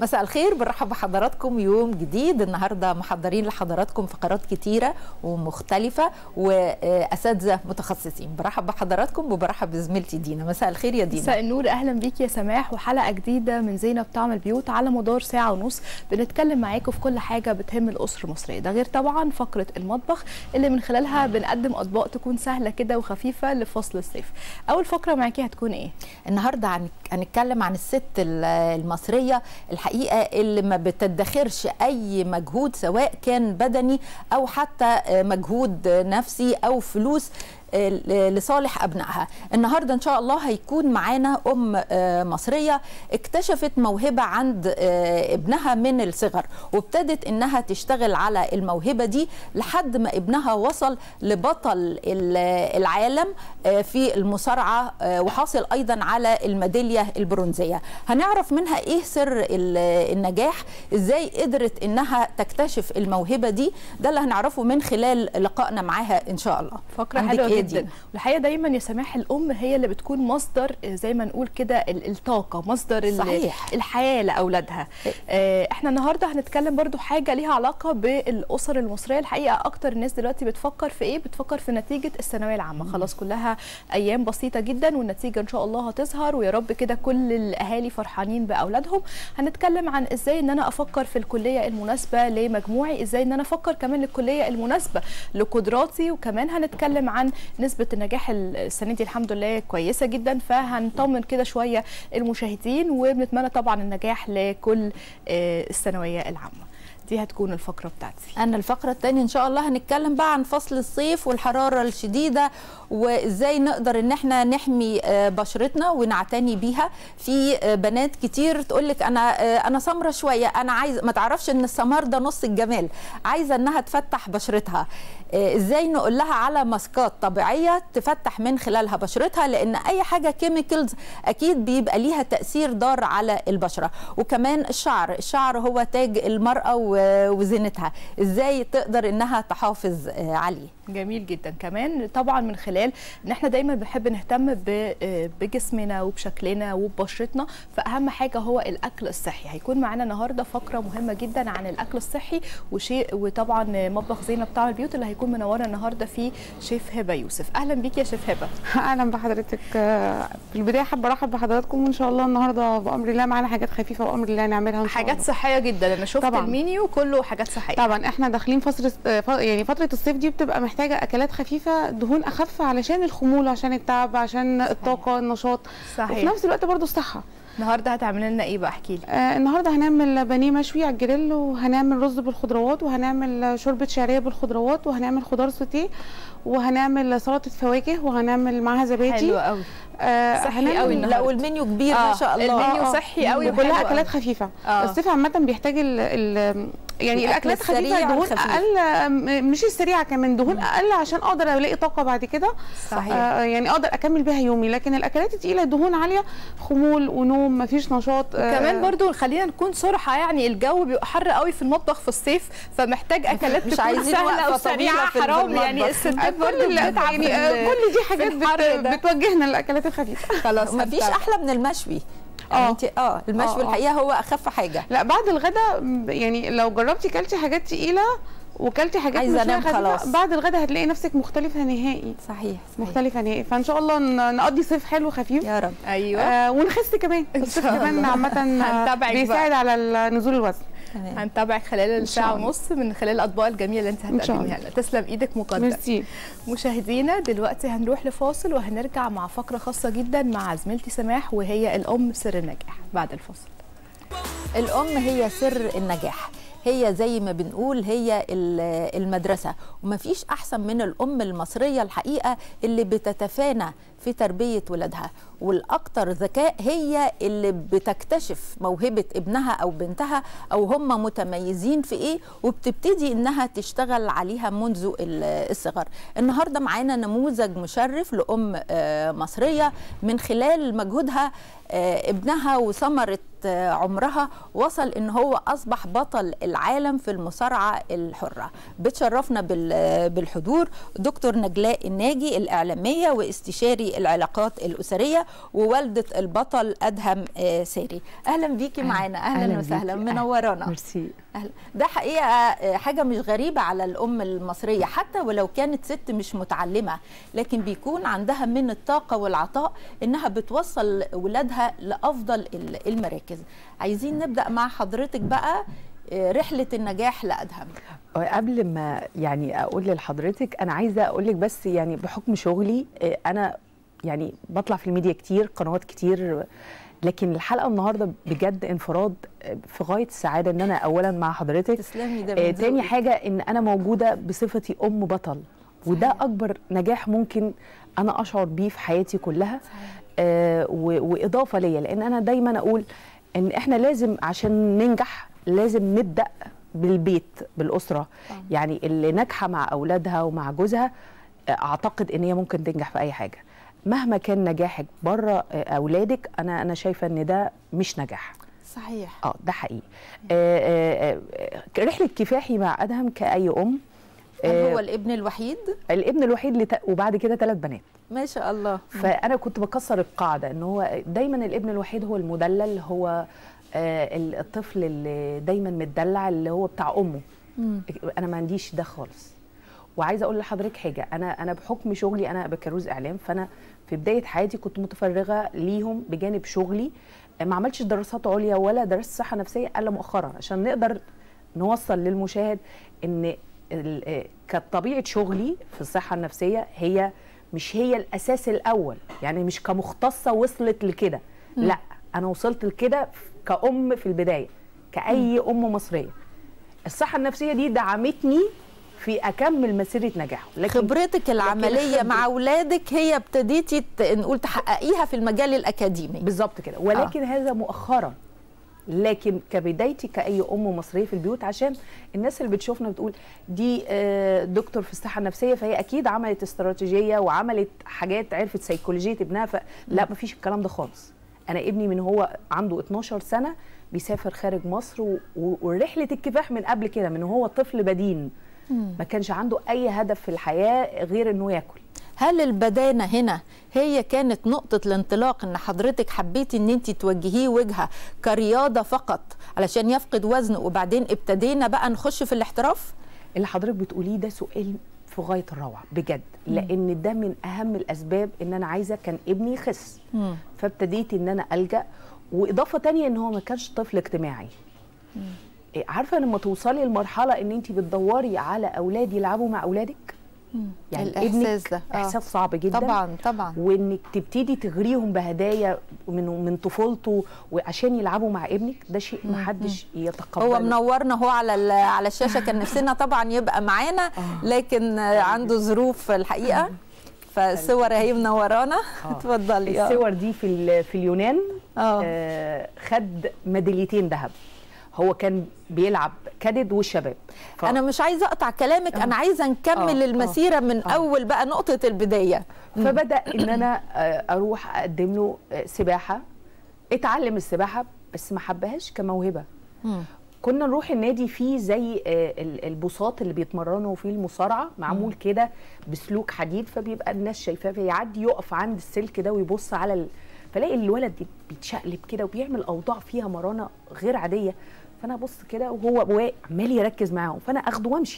مساء الخير بنرحب بحضراتكم يوم جديد النهارده محضرين لحضراتكم فقرات كتيره ومختلفه واساتذه متخصصين برحب بحضراتكم وبرحب بزميلتي دينا مساء الخير يا دينا مساء النور اهلا بيك يا سماح وحلقه جديده من زينب طعم البيوت على مدار ساعه ونص بنتكلم معاكم في كل حاجه بتهم الاسره المصريه ده غير طبعا فقره المطبخ اللي من خلالها بنقدم اطباق تكون سهله كده وخفيفه لفصل الصيف اول فقره معاكي هتكون ايه النهارده هنتكلم عن الست المصريه الحقيقه اللي ما بتدخرش اي مجهود سواء كان بدني او حتى مجهود نفسي او فلوس لصالح ابنائها النهارده ان شاء الله هيكون معانا ام مصريه اكتشفت موهبه عند ابنها من الصغر وابتدت انها تشتغل على الموهبه دي لحد ما ابنها وصل لبطل العالم في المصارعه وحاصل ايضا على الميداليه البرونزيه هنعرف منها ايه سر النجاح ازاي قدرت انها تكتشف الموهبه دي ده اللي هنعرفه من خلال لقائنا معاها ان شاء الله فقره حلوه جدا والحقيقه دايما يا سماح الام هي اللي بتكون مصدر زي ما نقول كده الطاقه مصدر صحيح. الحياه لاولادها احنا النهارده هنتكلم برضو حاجه ليها علاقه بالاسر المصريه الحقيقه اكتر الناس دلوقتي بتفكر في ايه بتفكر في نتيجه الثانويه العامه خلاص كلها ايام بسيطه جدا والنتيجه ان شاء الله هتظهر ويا رب كده كل الاهالي فرحانين باولادهم هنتكلم عن ازاي ان انا افكر في الكليه المناسبه لمجموعي ازاي ان انا افكر كمان للكليه المناسبه لقدراتي وكمان هنتكلم عن نسبه النجاح السنه دي الحمد لله كويسه جدا فهنطمن كده شويه المشاهدين وبنتمنى طبعا النجاح لكل الثانويه العامه دي هتكون الفقره بتاعتي انا الفقره الثانيه ان شاء الله هنتكلم بقى عن فصل الصيف والحراره الشديده وازاي نقدر ان احنا نحمي بشرتنا ونعتني بيها في بنات كتير تقول لك انا انا سمره شويه انا عايز ما تعرفش ان السمار ده نص الجمال عايزه انها تفتح بشرتها ازاي نقول لها على ماسكات طبيعيه تفتح من خلالها بشرتها لان اي حاجه كيميكلز اكيد بيبقى ليها تاثير ضار على البشره وكمان الشعر الشعر هو تاج المراه وزينتها ازاي تقدر انها تحافظ عليه جميل جدا كمان طبعا من خلال ان احنا دايما بنحب نهتم بجسمنا وبشكلنا وببشرتنا فاهم حاجه هو الاكل الصحي هيكون معانا النهارده فقره مهمه جدا عن الاكل الصحي وشيء وطبعا مطبخ زينب طعم البيوت اللي هيكون منورنا النهارده فيه شيف هبه يوسف اهلا بيك يا شيف هبه اهلا بحضرتك في البدايه حابه ارحب بحضراتكم وان شاء الله النهارده بامر الله معانا حاجات خفيفه وامر الله نعملها ان شاء حاجات الله. صحيه جدا انا شفت طبعاً. المنيو كله حاجات صحيه طبعا احنا داخلين فتره يعني فتره الصيف دي بتبقى محتاجه اكلات خفيفه دهون اخف علشان الخمول عشان التعب عشان الطاقه النشاط صحيح. وفي نفس الوقت برضو الصحه النهارده هتعملي لنا ايه بقى احكي لي آه النهارده هنعمل بانيه مشوي على الجريل وهنعمل رز بالخضروات وهنعمل شوربه شعريه بالخضروات وهنعمل خضار سوتيه وهنعمل سلطه فواكه وهنعمل معاها زبادي حلو قوي آه صحي هنعمل- قوي النهاردة. لا والمنيو كبير آه، ما شاء الله المنيو آه، آه. صحي قوي وكلها وحلو اكلات قوي. خفيفه آه. الصيف عامه بيحتاج ال ال يعني الأكل الاكلات خفيفه السريع دهون الخفيف. اقل م- مش السريعه كمان دهون اقل عشان اقدر الاقي طاقه بعد كده صحيح. آه يعني اقدر اكمل بيها يومي لكن الاكلات التقيله دهون عاليه خمول ونوم مفيش نشاط آه كمان برضو خلينا نكون صراحه يعني الجو بيبقى حر قوي في المطبخ في الصيف فمحتاج اكلات مش تكون عايزين سهله وقفة وسريعه طويلة في حرام المطبخ. يعني آه، الستات كل برضو ال- بتتعب يعني في آه، ال- كل دي في حاجات الحر بت ده. بتوجهنا للاكلات الخفيفه خلاص مفيش هنتابع. احلى من المشوي آه. يعني انت اه المشوي آه، آه. الحقيقه هو اخف حاجه لا بعد الغداء م- يعني لو جربتي كلتي حاجات تقيله وكلتي حاجات عايزة مشوية أنام خفيفة، خلاص. بعد الغداء هتلاقي نفسك مختلفه نهائي صحيح, صحيح. مختلفه نهائي فان شاء الله ن- نقضي صيف حلو خفيف يا رب ايوه آه ونخس كمان الصيف شاء كمان الله. عامه هنتابعك آه، بيساعد على ال- نزول الوزن تمام هنتابعك خلال الساعه الله. ونص من خلال الاطباق الجميله اللي انت إن شاء هتقدميها لنا تسلم ايدك مقدم ميرسي مشاهدينا دلوقتي هنروح لفاصل وهنرجع مع فقره خاصه جدا مع زميلتي سماح وهي الام سر النجاح بعد الفاصل الام هي سر النجاح هي زي ما بنقول هي ال- المدرسه ومفيش احسن من الام المصريه الحقيقه اللي بتتفانى في تربيه ولادها والاكثر ذكاء هي اللي بتكتشف موهبه ابنها او بنتها او هم متميزين في ايه وبتبتدي انها تشتغل عليها منذ ال- الصغر النهارده معانا نموذج مشرف لام آه، مصريه من خلال مجهودها آه، ابنها وثمره آه، عمرها وصل ان هو اصبح بطل العالم في المصارعه الحره بتشرفنا بال- بالحضور دكتور نجلاء الناجي الاعلاميه واستشاري في العلاقات الاسريه ووالده البطل ادهم آه، ساري اهلا بيكي معانا اهلا, أهلاً وسهلا بيكي. منورانا ميرسي أهلا. ده حقيقة آه، حاجة مش غريبة على الأم المصرية حتى ولو كانت ست مش متعلمة لكن بيكون عندها من الطاقة والعطاء إنها بتوصل ولادها لأفضل ال- المراكز عايزين نبدأ مع حضرتك بقى آه، رحلة النجاح لأدهم قبل ما يعني اقول لحضرتك انا عايزه اقول لك بس يعني بحكم شغلي آه، انا يعني بطلع في الميديا كتير قنوات كتير لكن الحلقه النهارده بجد انفراد آه، في غايه السعاده ان انا اولا مع حضرتك تسلمي ده آه من تاني ذوقك. حاجه ان انا موجوده بصفتي ام بطل وده صحيح. اكبر نجاح ممكن انا اشعر بيه في حياتي كلها صحيح. آه و- واضافه ليا لان انا دايما اقول ان احنا لازم عشان ننجح لازم نبدا بالبيت بالاسره طبعاً. يعني اللي ناجحه مع اولادها ومع جوزها آه، اعتقد ان هي ممكن تنجح في اي حاجه مهما كان نجاحك بره آه، اولادك انا انا شايفه ان ده مش نجاح صحيح اه ده حقيقي آه آه آه رحله كفاحي مع ادهم كاي ام هل آه، هو الابن الوحيد الابن الوحيد لت... وبعد كده ثلاث بنات ما شاء الله فانا كنت بكسر القاعده ان هو دايما الابن الوحيد هو المدلل هو آه ال- الطفل اللي دايما متدلع اللي هو بتاع امه مم. انا ما عنديش ده خالص وعايزه اقول لحضرتك حاجه انا انا بحكم شغلي انا بكالوريوس اعلام فانا في بدايه حياتي كنت متفرغه ليهم بجانب شغلي ما عملتش دراسات عليا ولا درست صحه نفسيه الا مؤخرا عشان نقدر نوصل للمشاهد ان ال- آه، كانت طبيعه شغلي في الصحه النفسيه هي مش هي الاساس الاول يعني مش كمختصه وصلت لكده لا انا وصلت لكده كأم في البدايه كأي ام مصريه الصحه النفسيه دي دعمتني في اكمل مسيره نجاحه لكن خبرتك العملية خبرة- مع أولادك هي ابتديتي ت- نقول تحققيها في المجال الأكاديمي بالظبط كده ولكن آه. هذا مؤخرا لكن كبدايتي كأي أم مصرية في البيوت عشان الناس اللي بتشوفنا بتقول دي آه، دكتور في الصحة النفسية فهي أكيد عملت استراتيجية وعملت حاجات عرفت سيكولوجية ابنها ف... لا مفيش الكلام ده خالص أنا ابني من هو عنده 12 سنة بيسافر خارج مصر و... و- ورحلة الكفاح من قبل كده من هو طفل بدين ما كانش عنده أي هدف في الحياة غير إنه ياكل هل البدانة هنا هي كانت نقطة الانطلاق ان حضرتك حبيتي ان انت توجهيه وجهة كرياضة فقط علشان يفقد وزنه وبعدين ابتدينا بقى نخش في الاحتراف اللي حضرتك بتقوليه ده سؤال في غايه الروعه بجد لان ده من اهم الاسباب ان انا عايزه كان ابني يخس مم. فابتديت ان انا الجا واضافه تانية ان هو ما كانش طفل اجتماعي إيه، عارفه لما توصلي لمرحله ان انت بتدوري على اولاد يلعبوا مع اولادك يعني الإحساس ابنك ده، آه. احساس صعب جدا طبعا طبعا وانك تبتدي تغريهم بهدايا من من طفولته وعشان يلعبوا مع ابنك ده شيء محدش يتقبله هو منورنا هو على ال- على الشاشة كان نفسنا طبعا يبقى معانا لكن آه، عنده ظروف الحقيقة فالصور اهي منورانا اتفضلي آه. الصور دي في ال- في اليونان آه. آه خد ميداليتين ذهب هو كان بيلعب كدد والشباب ف... انا مش عايزه اقطع كلامك انا عايزه نكمل آه، المسيره من اول بقى نقطه البدايه فبدا ان انا آه، اروح اقدم له آه، سباحه اتعلم السباحه بس ما حبهاش كموهبه مم. كنا نروح النادي فيه زي آه، ال- البساط اللي بيتمرنوا فيه المصارعه معمول كده بسلوك حديد فبيبقى الناس شايفاه فيعدي يقف عند السلك ده ويبص على ال... فلاقي الولد دي بيتشقلب كده وبيعمل اوضاع فيها مرانه غير عاديه فانا ابص كده وهو واقف عمال يركز معاهم فانا اخده وامشي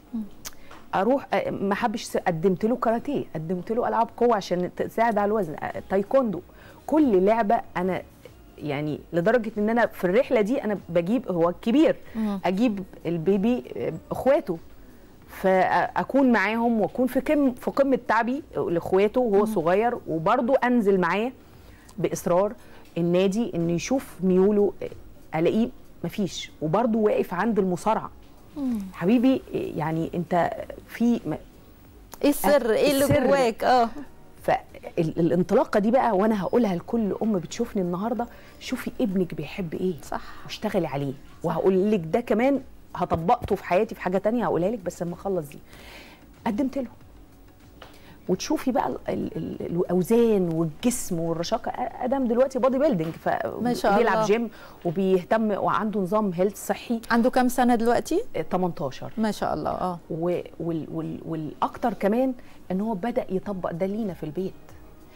اروح آه، ما حبش س- قدمت له كاراتيه قدمت له العاب قوه عشان تساعد على الوزن آه، تايكوندو كل لعبه انا يعني لدرجه ان انا في الرحله دي انا بجيب هو الكبير مم. اجيب البيبي آه، اخواته فاكون معاهم واكون في كم في قمه تعبي لاخواته وهو صغير وبرضه انزل معاه باصرار النادي انه يشوف ميوله آه، الاقيه مفيش وبرضه واقف عند المصارعه حبيبي يعني انت في م- ايه السر ايه اللي السر. جواك اه فالانطلاقه دي بقى وانا هقولها لكل ام بتشوفني النهارده شوفي ابنك بيحب ايه صح واشتغلي عليه وهقول لك ده كمان هطبقته في حياتي في حاجه تانية هقولها لك بس لما اخلص دي قدمت له وتشوفي بقى ال ال ال الاوزان والجسم والرشاقه ادم دلوقتي بادي بيلدينج ما شاء فبيلعب الله. جيم وبيهتم وعنده نظام هيلث صحي عنده كام سنه دلوقتي آه، 18 ما شاء الله اه و- وال- وال- والاكتر كمان ان هو بدا يطبق ده لينا في البيت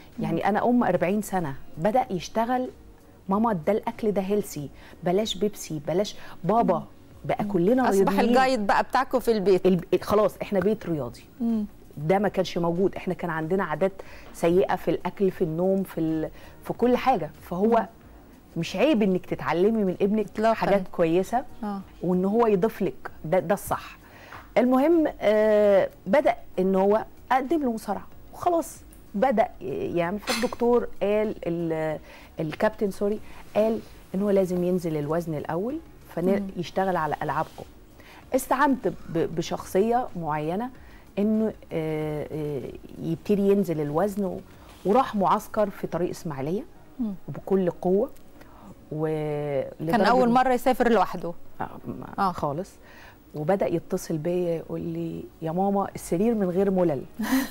يعني انا ام 40 سنه بدا يشتغل ماما ده الاكل ده هيلسي بلاش بيبسي بلاش بابا بقى كلنا اصبح رياضيين. الجايد بقى بتاعكم في البيت الب- خلاص احنا بيت رياضي ده ما كانش موجود احنا كان عندنا عادات سيئه في الاكل في النوم في ال... في كل حاجه فهو مش عيب انك تتعلمي من ابنك إطلاقاً. حاجات كويسه اه وان هو يضيف لك ده ده الصح المهم آه بدا ان هو اقدم له مصارعه وخلاص بدا يعمل فالدكتور قال ال- الكابتن سوري قال ان هو لازم ينزل الوزن الاول فيشتغل على العاب قوه استعنت ب- بشخصيه معينه انه آه، آه، يبتدي ينزل الوزن و- وراح معسكر في طريق اسماعيليه وبكل قوه و كان اول مره يسافر لوحده آه. ما آه. آه. خالص وبدا يتصل بيا يقول لي يا ماما السرير من غير ملل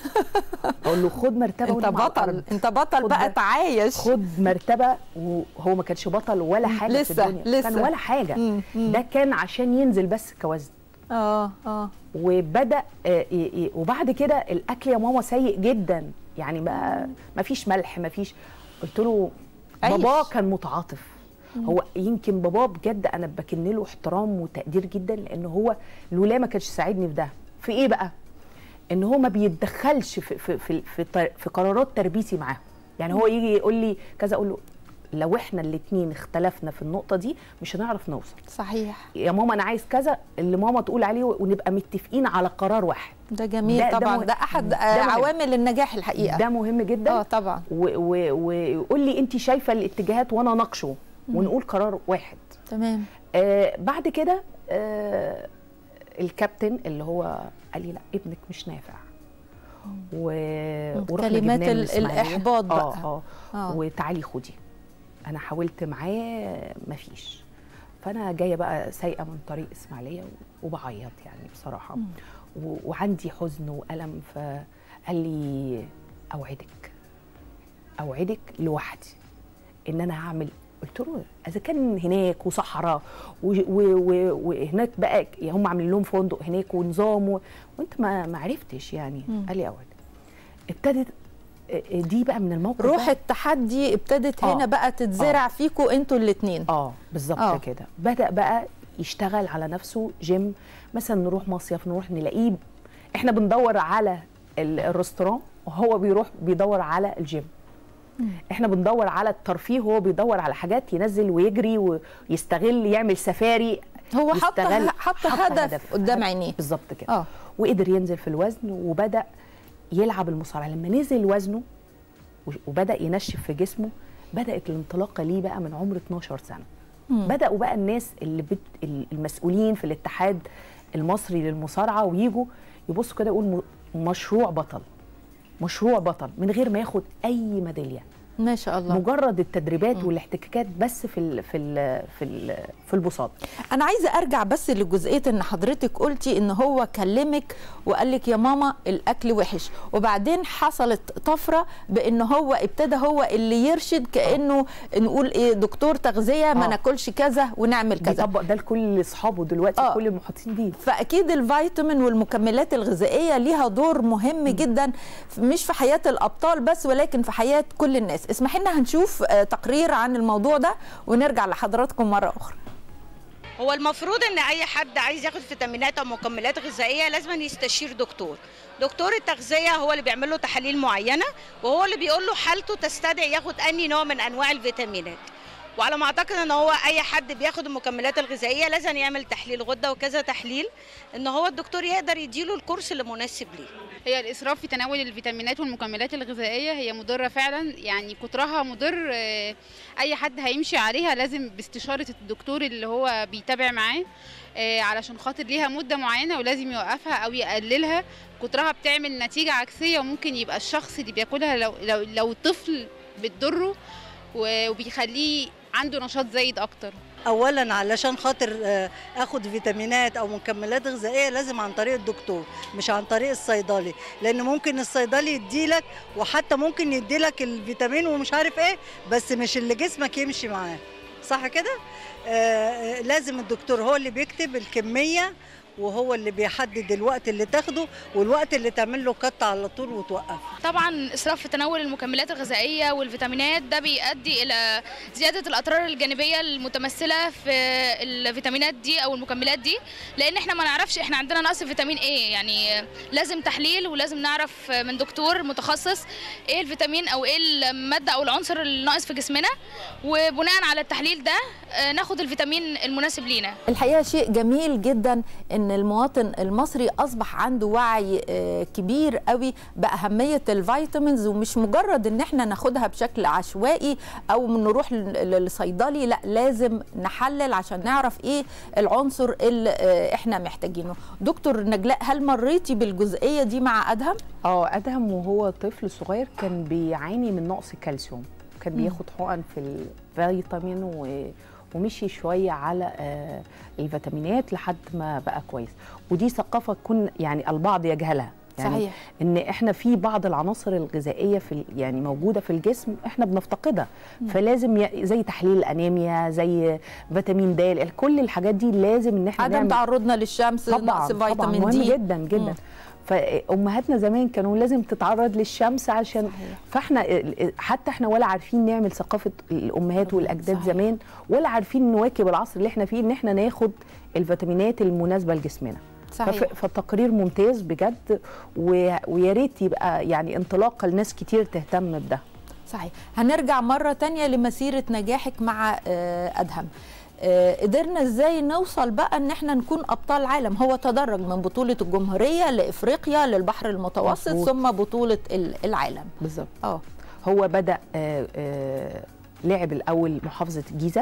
اقول له خد مرتبه انت ونام على بطل الأرض. انت بطل خد بقى بقى. تعايش خد مرتبه وهو ما كانش بطل ولا حاجه لسه- في الدنيا كان لسه. ولا حاجه مم، مم. ده كان عشان ينزل بس كوزن اه اه وبدا آه، ي- ي- وبعد كده الاكل يا ماما سيء جدا يعني بقى ما فيش ملح ما فيش قلت له عيش. باباه كان متعاطف هو يمكن باباه بجد انا بكن له احترام وتقدير جدا لان هو لولا ما كانش ساعدني في ده في ايه بقى ان هو ما بيتدخلش في في في, في, طر- في قرارات تربيتي معاه يعني هو يجي يقول لي كذا اقول له لو احنا الاثنين اختلفنا في النقطه دي مش هنعرف نوصل صحيح يا ماما انا عايز كذا اللي ماما تقول عليه ونبقى متفقين على قرار واحد ده جميل ده- ده طبعا مه- ده احد ده آه، مهم. عوامل النجاح الحقيقه ده مهم جدا اه طبعا و- و- ويقول لي انت شايفه الاتجاهات وانا ناقشه ونقول قرار واحد تمام آه بعد كده آه الكابتن اللي هو قال لي لا ابنك مش نافع و... ورحنا كلمات جبناه من ال- الإسماعيلية. الإحباط بقى. اه اه آه. وتعالي خدي انا حاولت معاه مفيش فانا جايه بقى سايقه من طريق اسماعيليه وبعيط يعني بصراحه و... وعندي حزن والم فقال لي اوعدك اوعدك لوحدي ان انا هعمل قلت له اذا كان هناك وصحراء و- و- و- وهناك بقى هم عاملين لهم فندق هناك ونظام و... وانت ما ما عرفتش يعني قال لي اوعد ابتدت دي بقى من الموقف روح بقى- التحدي ابتدت آه. هنا بقى تتزرع فيكوا انتوا الاثنين اه بالظبط آه. آه. كده بدا بقى يشتغل على نفسه جيم مثلا نروح مصيف نروح نلاقيه احنا بندور على ال- الريستوران وهو بيروح بيدور على الجيم احنا بندور على الترفيه وهو بيدور على حاجات ينزل ويجري ويستغل يعمل سفاري هو حط يستغل- حط هدف قدام عينيه بالظبط كده اه وقدر ينزل في الوزن وبدا يلعب المصارعه لما نزل وزنه و- وبدا ينشف في جسمه بدات الانطلاقه ليه بقى من عمر 12 سنه بداوا بقى الناس اللي بت... المسؤولين في الاتحاد المصري للمصارعه ويجوا يبصوا كده يقول م- مشروع بطل مشروع بطل من غير ما ياخد اي ميداليه ما شاء الله مجرد التدريبات والاحتكاكات بس في ال في ال في ال في البساط انا عايزه ارجع بس لجزئيه ان حضرتك قلتي ان هو كلمك وقال لك يا ماما الاكل وحش وبعدين حصلت طفره بان هو ابتدى هو اللي يرشد كانه نقول ايه دكتور تغذيه ما آه. ناكلش كذا ونعمل كذا بيطبق ده لكل اصحابه دلوقتي آه. كل المحيطين بيه فاكيد الفيتامين والمكملات الغذائيه ليها دور مهم جدا مش في حياه الابطال بس ولكن في حياه كل الناس اسمحي لنا هنشوف آه، تقرير عن الموضوع ده ونرجع لحضراتكم مره اخرى هو المفروض ان اي حد عايز ياخد فيتامينات او مكملات غذائيه لازم يستشير دكتور دكتور التغذيه هو اللي بيعمل له تحاليل معينه وهو اللي بيقول له حالته تستدعي ياخد انهي نوع من انواع الفيتامينات وعلى ما اعتقد ان هو اي حد بياخد المكملات الغذائيه لازم يعمل تحليل غده وكذا تحليل ان هو الدكتور يقدر يديله الكورس اللي مناسب ليه هي الإسراف في تناول الفيتامينات والمكملات الغذائية هي مضرة فعلا يعني كترها مضر آه، أي حد هيمشي عليها لازم باستشارة الدكتور اللي هو بيتابع معاه آه، علشان خاطر ليها مدة معينة ولازم يوقفها أو يقللها كترها بتعمل نتيجة عكسية وممكن يبقى الشخص اللي بياكلها لو لو لو طفل بتضره و- وبيخليه عنده نشاط زايد أكتر اولا علشان خاطر آه، اخد فيتامينات او مكملات غذائيه لازم عن طريق الدكتور مش عن طريق الصيدلي لان ممكن الصيدلي يديلك وحتى ممكن يديلك الفيتامين ومش عارف ايه بس مش اللي جسمك يمشي معاه صح كده آه، آه، لازم الدكتور هو اللي بيكتب الكميه وهو اللي بيحدد الوقت اللي تاخده والوقت اللي تعمل له كت على طول وتوقف طبعا اسراف في تناول المكملات الغذائيه والفيتامينات ده بيؤدي الى زياده الاضرار الجانبيه المتمثله في الفيتامينات دي او المكملات دي لان احنا ما نعرفش احنا عندنا نقص فيتامين ايه يعني لازم تحليل ولازم نعرف من دكتور متخصص ايه الفيتامين او ايه الماده او العنصر اللي ناقص في جسمنا وبناء على التحليل ده آه، ناخد الفيتامين المناسب لينا الحقيقه شيء جميل جدا ان المواطن المصري اصبح عنده وعي آه، كبير قوي باهميه الفيتامينز ومش مجرد ان احنا ناخدها بشكل عشوائي او نروح لل- للصيدلي لا لازم نحلل عشان نعرف ايه العنصر اللي آه، احنا محتاجينه دكتور نجلاء هل مريتي بالجزئيه دي مع ادهم اه ادهم وهو طفل صغير كان بيعاني من نقص كالسيوم كان بياخد حقن في الفيتامين و... ومشي شويه على آه الفيتامينات لحد ما بقى كويس ودي ثقافه كن يعني البعض يجهلها يعني صحيح. ان احنا في بعض العناصر الغذائيه في ال- يعني موجوده في الجسم احنا بنفتقدها فلازم ي... زي تحليل الانيميا زي فيتامين د كل الحاجات دي لازم ان احنا عدم نعمل تعرضنا للشمس نقص طبعا طبعا فيتامين مهم دي جدا جدا مم. فامهاتنا زمان كانوا لازم تتعرض للشمس عشان صحيح. فاحنا حتى احنا ولا عارفين نعمل ثقافه الامهات والاجداد صحيح. زمان ولا عارفين نواكب العصر اللي احنا فيه ان احنا ناخد الفيتامينات المناسبه لجسمنا صحيح فف- فالتقرير ممتاز بجد و- ويا ريت يبقى يعني انطلاقه لناس كتير تهتم بده صحيح هنرجع مرة تانية لمسيرة نجاحك مع آه، أدهم آه، قدرنا ازاي نوصل بقى ان احنا نكون ابطال عالم هو تدرج من بطولة الجمهورية لافريقيا للبحر المتوسط مظبوط. ثم بطولة ال- العالم بالظبط اه هو بدا آه، آه، لعب الاول محافظه الجيزه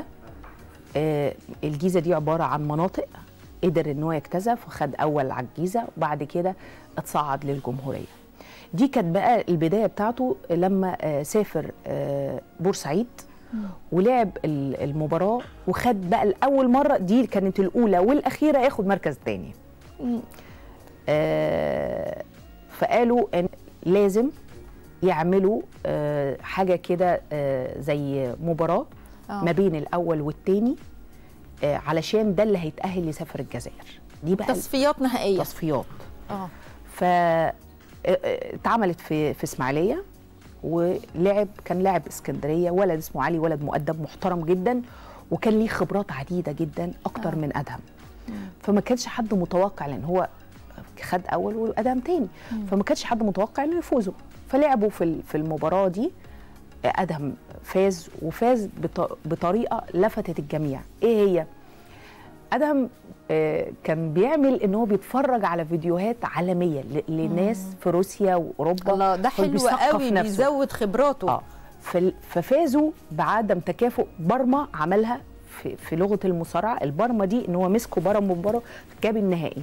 آه، الجيزه دي عباره عن مناطق قدر ان هو يجتزف وخد اول على الجيزه وبعد كده اتصعد للجمهوريه دي كانت بقى البدايه بتاعته لما آه، سافر آه، بورسعيد ولعب ال- المباراه وخد بقى الاول مره دي كانت الاولى والاخيره ياخد مركز تاني آه، فقالوا ان لازم يعملوا آه، حاجه كده آه، زي مباراه آه. ما بين الاول والتاني آه، علشان ده اللي هيتاهل يسافر الجزائر دي بقى تصفيات نهائية التصفيات اه ف آه، آه، اتعملت في في اسماعيليه ولعب كان لاعب اسكندريه ولد اسمه علي ولد مؤدب محترم جدا وكان ليه خبرات عديده جدا اكتر آه. من ادهم فما كانش حد متوقع لان هو خد اول وادهم تاني فما كانش حد متوقع انه يفوزوا فلعبوا في ال- في المباراه دي آه، ادهم فاز وفاز بط- بطريقه لفتت الجميع ايه هي ادهم آه، كان بيعمل ان هو بيتفرج على فيديوهات عالميه ل- لناس في روسيا واوروبا الله ده هو حلو بيثقف قوي نفسه. بيزود خبراته اه فال- ففازوا بعدم تكافؤ برما عملها في, في لغه المصارعه البرما دي ان هو مسكوا برم وبرم جاب النهائي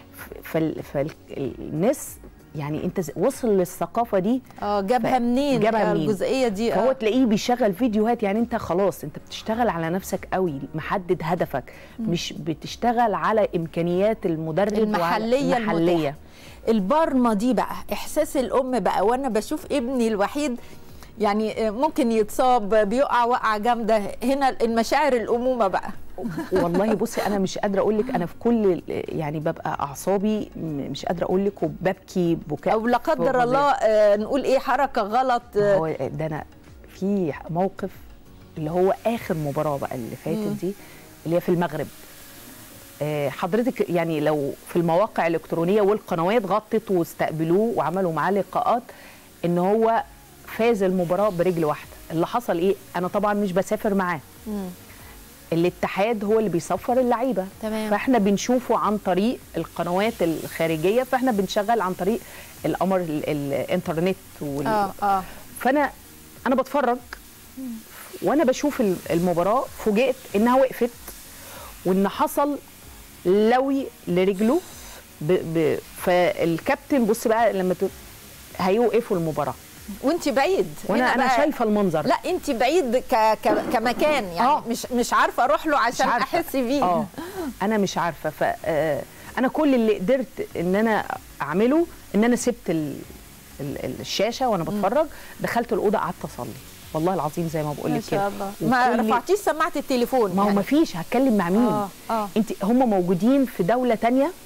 فالناس يعني انت ز- وصل للثقافه دي اه جابها ف- منين جابها آه، منين؟ الجزئية دي فهو آه. تلاقيه بيشغل فيديوهات يعني انت خلاص انت بتشتغل على نفسك قوي محدد هدفك مش بتشتغل على امكانيات المدرب وعلى المحلية المحليه المتاحة. البرمة دي بقى احساس الام بقى وانا بشوف ابني الوحيد يعني ممكن يتصاب بيقع وقعه جامده هنا المشاعر الامومه بقى والله بصي انا مش قادره اقول لك انا في كل ال- يعني ببقى اعصابي م- مش قادره اقول لك وببكي بكاء او لا قدر فظيع. الله آه، نقول ايه حركه غلط آه، هو ده انا في موقف اللي هو اخر مباراه بقى اللي فاتت دي اللي هي في المغرب آه، حضرتك يعني لو في المواقع الالكترونيه والقنوات غطت واستقبلوه وعملوا معاه لقاءات ان هو فاز المباراه برجل واحده اللي حصل ايه انا طبعا مش بسافر معاه الاتحاد هو اللي بيصفر اللعيبه تمام. فاحنا بنشوفه عن طريق القنوات الخارجيه فاحنا بنشغل عن طريق القمر ال- الانترنت وال... اه اه فانا انا بتفرج وانا بشوف ال- المباراه فوجئت انها وقفت وان حصل لوي لرجله ب... ب... فالكابتن بص بقى لما ت... هيوقفوا المباراه وانت بعيد وانا هنا انا بقى- شايفه المنظر لا انت بعيد ك... ك... كمكان يعني آه. مش مش عارفه اروح له عشان عارفة. احس بيه اه انا مش عارفه ف آه، انا كل اللي قدرت ان انا اعمله ان انا سبت ال... ال... ال- الشاشه وانا بتفرج دخلت الاوضه قعدت اصلي والله العظيم زي ما بقول ما لك كده شاء الله ما وكل- رفعتيش سماعه التليفون ما هو يعني. ما فيش هتكلم مع مين اه اه انت هم موجودين في دوله تانية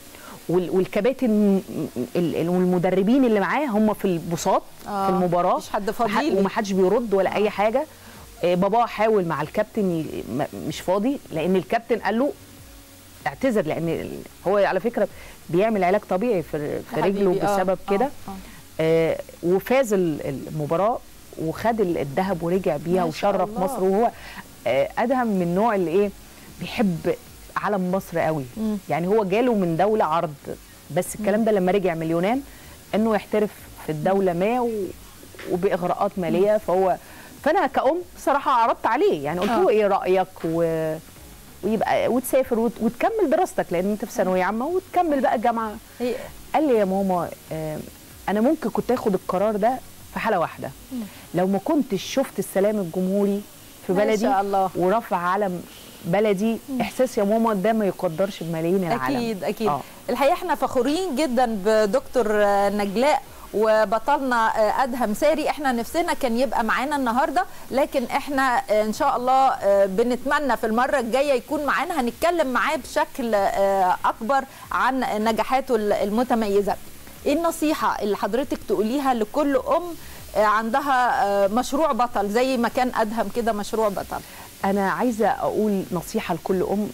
وال- والكباتن ال- ال- والمدربين اللي معاه هم في البساط آه، في المباراه مفيش حد وح- فاضيلي. ومحدش بيرد ولا اي حاجه آه، بابا حاول مع الكابتن ي- م- مش فاضي لان الكابتن قال له اعتذر لان ال- هو على فكره بيعمل علاج طبيعي في في حبيبي، رجله آه، بسبب آه، كده آه. آه، وفاز ال- المباراه وخد ال- الذهب ورجع بيها ما شاء وشرف الله. مصر وهو آه، ادهم من النوع اللي ايه بيحب علم مصر قوي مم. يعني هو جاله من دوله عرض بس الكلام ده لما رجع من اليونان انه يحترف في الدوله ما و- وباغراءات ماليه فهو فانا كأم بصراحه عرضت عليه يعني قلت له آه. ايه رايك و... ويبقى وتسافر وت... وتكمل دراستك لان انت في ثانويه عامه وتكمل بقى جامعه هي قال لي يا ماما آه، انا ممكن كنت اخد القرار ده في حاله واحده لو ما كنتش شفت السلام الجمهوري في ما بلدي شاء الله. ورفع علم بلدي احساس يا ماما ده ما يقدرش بملايين العالم اكيد اكيد آه. الحقيقه احنا فخورين جدا بدكتور آه، نجلاء وبطلنا آه، ادهم ساري احنا نفسنا كان يبقى معانا النهارده لكن احنا آه، ان شاء الله آه، بنتمنى في المره الجايه يكون معانا هنتكلم معاه بشكل آه، اكبر عن نجاحاته المتميزه ايه النصيحه اللي حضرتك تقوليها لكل ام آه، عندها آه، مشروع بطل زي ما كان ادهم كده مشروع بطل انا عايزه اقول نصيحه لكل ام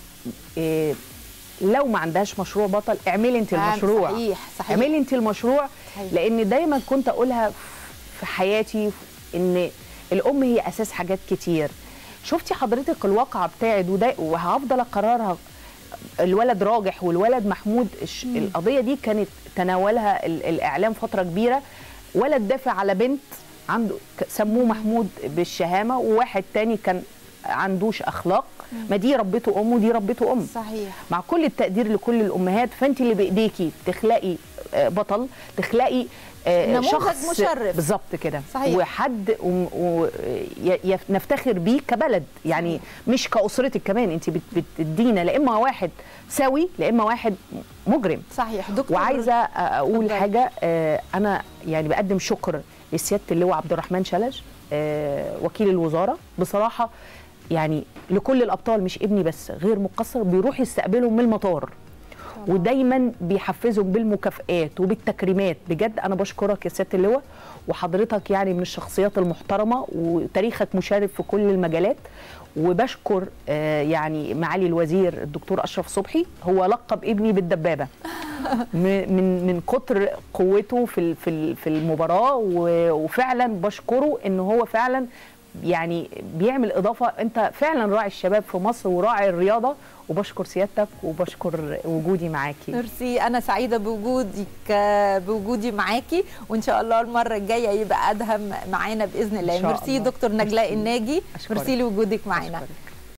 إيه لو ما عندهاش مشروع بطل اعملي انت نعم، المشروع صحيح صحيح اعملي انت المشروع صحيح. لان دايما كنت اقولها في حياتي ان الام هي اساس حاجات كتير شفتي حضرتك الواقعه بتاعت وده وهفضل اكررها الولد راجح والولد محمود الش- القضيه دي كانت تناولها ال- الاعلام فتره كبيره ولد دافع على بنت عنده ك- سموه محمود بالشهامه وواحد تاني كان عندوش اخلاق ما دي ربته ام ودي ربته ام صحيح مع كل التقدير لكل الامهات فانت اللي بايديكي تخلقي آه، بطل تخلقي آه، نموذج شخص مشرف. بالظبط كده صحيح. وحد و... و... ي- يف- نفتخر بيه كبلد يعني مش كاسرتك كمان انت بت- بتدينا لا اما واحد سوي لا اما واحد مجرم صحيح دكتور وعايزه اقول اتفضلي. حاجه آه، انا يعني بقدم شكر لسياده اللواء عبد الرحمن شلج آه، وكيل الوزاره بصراحه يعني لكل الابطال مش ابني بس غير مقصر بيروح يستقبلهم من المطار ودايما بيحفزهم بالمكافئات وبالتكريمات بجد انا بشكرك يا سياده اللواء وحضرتك يعني من الشخصيات المحترمه وتاريخك مشرف في كل المجالات وبشكر آه، يعني معالي الوزير الدكتور اشرف صبحي هو لقب ابني بالدبابه م- من من كتر قوته في ال- في ال- في المباراه و- وفعلا بشكره ان هو فعلا يعني بيعمل اضافه انت فعلا راعي الشباب في مصر وراعي الرياضه وبشكر سيادتك وبشكر وجودي معاكي ميرسي انا سعيده بوجودك بوجودي معاكي وان شاء الله المره الجايه يبقى ادهم معانا باذن الله إن شاء ميرسي الله. دكتور نجلاء الناجي أشكرك. ميرسي لوجودك معانا أشكرك.